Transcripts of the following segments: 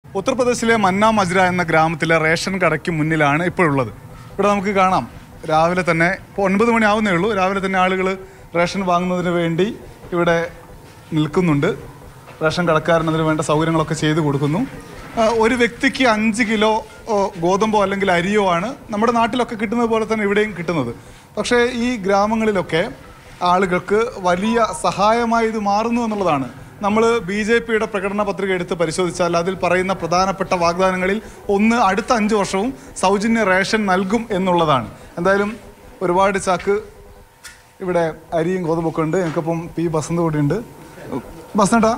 ഉത്തർപ്രദേശിലെ മന്ന മജ്ര എന്ന ഗ്രാമത്തിലെ റേഷൻ കടയ്ക്ക് മുന്നിലാണ് ഇപ്പോഴുള്ളത് ഇവിടെ നമുക്ക് കാണാം രാവിലെ തന്നെ ഇപ്പോൾ ഒൻപത് മണി ആവുന്നേ ഉള്ളൂ രാവിലെ തന്നെ ആളുകൾ റേഷൻ വാങ്ങുന്നതിന് വേണ്ടി ഇവിടെ നിൽക്കുന്നുണ്ട് റേഷൻ കടക്കാരൻ അതിന് വേണ്ട സൗകര്യങ്ങളൊക്കെ ചെയ്തു കൊടുക്കുന്നു ആ, ഒരു വ്യക്തിക്ക് അഞ്ച് കിലോ ഓ, ഗോതമ്പോ അല്ലെങ്കിൽ അരിയോ ആണ് നമ്മുടെ നാട്ടിലൊക്കെ കിട്ടുന്നത് പോലെ തന്നെ ഇവിടെയും കിട്ടുന്നത് പക്ഷേ ഈ ഗ്രാമങ്ങളിലൊക്കെ ആളുകൾക്ക് വലിയ സഹായമായി ഇത് മാറുന്നു എന്നുള്ളതാണ് നമ്മൾ ബി ജെ പിയുടെ പ്രകടന പത്രിക എടുത്ത് പരിശോധിച്ചാൽ അതിൽ പറയുന്ന പ്രധാനപ്പെട്ട വാഗ്ദാനങ്ങളിൽ ഒന്ന് അടുത്ത അഞ്ച് വർഷവും സൗജന്യ റേഷൻ നൽകും എന്നുള്ളതാണ് എന്തായാലും ഒരുപാട് ചാക്ക് ഇവിടെ അരിയും ഗോതമ്പൊക്കെ ഉണ്ട് എനിക്കിപ്പം പി ബസന്ത് കൂടി ഉണ്ട് ബസന്താ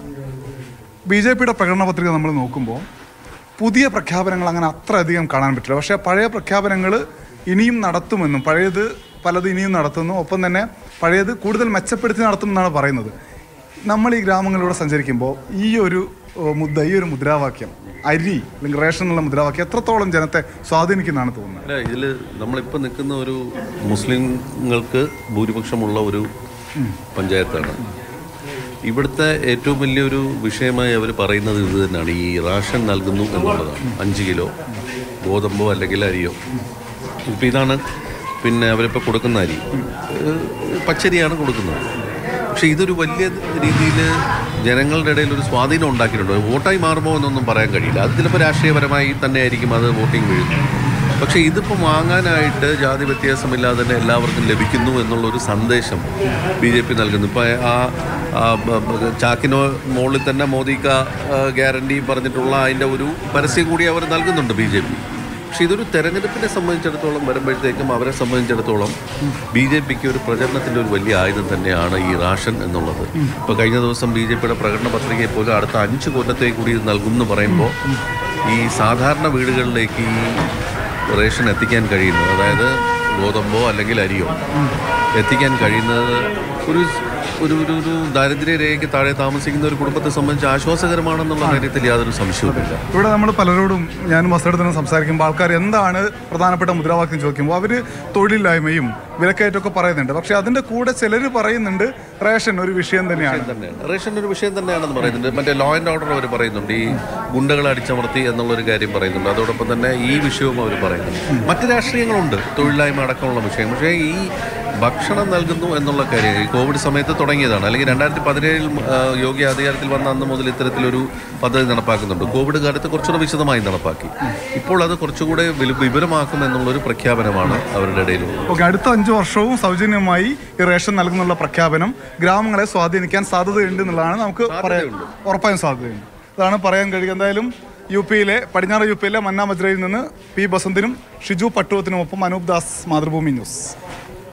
ബി ജെ പിയുടെ പ്രകടന പത്രിക നമ്മൾ നോക്കുമ്പോൾ പുതിയ പ്രഖ്യാപനങ്ങൾ അങ്ങനെ അത്രയധികം കാണാൻ പറ്റില്ല പക്ഷേ പഴയ പ്രഖ്യാപനങ്ങൾ ഇനിയും നടത്തുമെന്നും പഴയത് പലത് ഇനിയും നടത്തുന്നു ഒപ്പം തന്നെ പഴയത് കൂടുതൽ മെച്ചപ്പെടുത്തി നടത്തുമെന്നാണ് പറയുന്നത് നമ്മൾ ഈ ഗ്രാമങ്ങളിലൂടെ സഞ്ചരിക്കുമ്പോൾ ഈ ഒരു ഏഹ്, മുദ്ര ഈ ഒരു മുദ്രാവാക്യം അരി അല്ലെങ്കിൽ റേഷൻ എന്നുള്ള മുദ്രാവാക്യം എത്രത്തോളം ജനത്തെ സ്വാധീനിക്കുന്നതാണ് തോന്നുന്നത് അല്ല ഇതിൽ നമ്മളിപ്പോൾ നിൽക്കുന്ന ഒരു മുസ്ലിങ്ങൾക്ക് ഭൂരിപക്ഷമുള്ള ഒരു പഞ്ചായത്താണ് ഇവിടുത്തെ ഏറ്റവും വലിയൊരു വിഷയമായി അവർ പറയുന്നത് ഇത് തന്നെയാണ് ഈ റാഷൻ നൽകുന്നു എന്നുള്ളതാണ് അഞ്ച് കിലോ ഗോതമ്പോ അല്ലെങ്കിൽ അരിയോ ഇപ്പം ഇതാണ് പിന്നെ അവരിപ്പോൾ കൊടുക്കുന്ന അരി ഏഹ് പച്ചരിയാണ് കൊടുക്കുന്നത് പക്ഷേ ഇതൊരു വലിയ രീതിയിൽ ജനങ്ങളുടെ ഇടയിൽ ഒരു സ്വാധീനം ഉണ്ടാക്കിയിട്ടുണ്ട് വോട്ടായി മാറുമോ എന്നൊന്നും പറയാൻ കഴിയില്ല അത് ചിലപ്പോൾ രാഷ്ട്രീയപരമായി തന്നെ ആയിരിക്കും അത് വോട്ടിംഗ് വീഴുന്നത് പക്ഷേ ഇതിപ്പോൾ വാങ്ങാനായിട്ട് ജാതി വ്യത്യാസമില്ലാതെ തന്നെ എല്ലാവർക്കും ലഭിക്കുന്നു എന്നുള്ളൊരു സന്ദേശം ബി ജെ പി നൽകുന്നു ഇപ്പോൾ ആ ആ, ബ- ബ- ചാക്കിനോ മുകളിൽ തന്നെ മോദിക്ക ഗ്യാരണ്ടി പറഞ്ഞിട്ടുള്ള അതിൻ്റെ ഒരു പരസ്യം കൂടി അവർ നൽകുന്നുണ്ട് ബി ജെ പി പക്ഷേ ഇതൊരു തെരഞ്ഞെടുപ്പിനെ സംബന്ധിച്ചിടത്തോളം വരുമ്പോഴത്തേക്കും അവരെ സംബന്ധിച്ചിടത്തോളം ബി ജെ പിക്ക് ഒരു പ്രചരണത്തിൻ്റെ ഒരു വലിയ ആയുധം തന്നെയാണ് ഈ റാഷൻ എന്നുള്ളത് ഇപ്പോൾ കഴിഞ്ഞ ദിവസം ബി ജെ പിയുടെ പ്രകടന പത്രികയിൽ പോലും അടുത്ത അഞ്ച് കൊല്ലത്തേക്ക് കൂടി ഇത് നൽകും എന്ന് പറയുമ്പോൾ ഈ സാധാരണ വീടുകളിലേക്ക് ഈ റേഷൻ എത്തിക്കാൻ കഴിയുന്നത് അതായത് ഗോതമ്പോ അല്ലെങ്കിൽ അരിയോ എത്തിക്കാൻ കഴിയുന്നത് ഒരു ഒരു ഒരു ഒരു ദാരിദ്ര്യരേഖയ്ക്ക് താഴെ താമസിക്കുന്ന ഒരു കുടുംബത്തെ സംബന്ധിച്ച് ആശ്വാസകരമാണെന്നുള്ള കാര്യത്തിൽ യാതൊരു സംശയവുമില്ല ഇവിടെ നമ്മൾ പലരോടും ഞാനും വസ്ത്രത്തിന് സംസാരിക്കുമ്പോൾ ആൾക്കാർ എന്താണ് പ്രധാനപ്പെട്ട മുദ്രാവാക്യം ചോദിക്കുമ്പോൾ അവർ തൊഴിലില്ലായ്മയും വിലക്കയറ്റമൊക്കെ പറയുന്നുണ്ട് പക്ഷേ അതിൻ്റെ കൂടെ ചിലർ പറയുന്നുണ്ട് റേഷൻ ഒരു വിഷയം തന്നെയാണ് തന്നെയാണ് റേഷൻ ഒരു വിഷയം തന്നെയാണെന്ന് പറയുന്നുണ്ട് മറ്റേ ലോ ആൻഡ് ഓർഡർ അവർ പറയുന്നുണ്ട് ഈ ഗുണ്ടകളെ അടിച്ചമർത്തി എന്നുള്ളൊരു കാര്യം പറയുന്നുണ്ട് അതോടൊപ്പം തന്നെ ഈ വിഷയവും അവർ പറയുന്നുണ്ട് മറ്റ് രാഷ്ട്രീയങ്ങളുണ്ട് തൊഴിലില്ലായ്മ അടക്കമുള്ള വിഷയം പക്ഷേ ഈ ഭക്ഷണം നൽകുന്നു എന്നുള്ള കാര്യം ഈ കോവിഡ് സമയത്ത് തുടങ്ങിയതാണ് അല്ലെങ്കിൽ രണ്ടായിരത്തി പതിനേഴിൽ യോഗ്യ അധികാരത്തിൽ വന്ന അന്ന് മുതൽ ഇത്തരത്തിലൊരു പദ്ധതി നടപ്പാക്കുന്നുണ്ട് കോവിഡ് കാലത്ത് കുറച്ചുകൂടെ വിശദമായി നടപ്പാക്കി ഇപ്പോൾ അത് കുറച്ചുകൂടെ വിലു- വിപുലമാക്കും എന്നുള്ളൊരു പ്രഖ്യാപനമാണ് അവരുടെ ഇടയിലുള്ളത് ഓക്കെ അടുത്ത അഞ്ച് വർഷവും സൗജന്യമായി ഈ റേഷൻ നൽകുന്നുള്ള പ്രഖ്യാപനം ഗ്രാമങ്ങളെ സ്വാധീനിക്കാൻ സാധ്യതയുണ്ട് എന്നുള്ളതാണ് നമുക്ക് പറയാൻ ഉറപ്പായും സാധ്യതയുണ്ട് അതാണ് പറയാൻ കഴിയുക എന്തായാലും യു പിയിലെ പടിഞ്ഞാറ് യു പിയിലെ മന്ന മജ്രയിൽ നിന്ന് പി ബസന്തിനും ഷിജു പട്ടുവത്തിനുമൊപ്പം അനൂപ് ദാസ് മാതൃഭൂമി ന്യൂസ്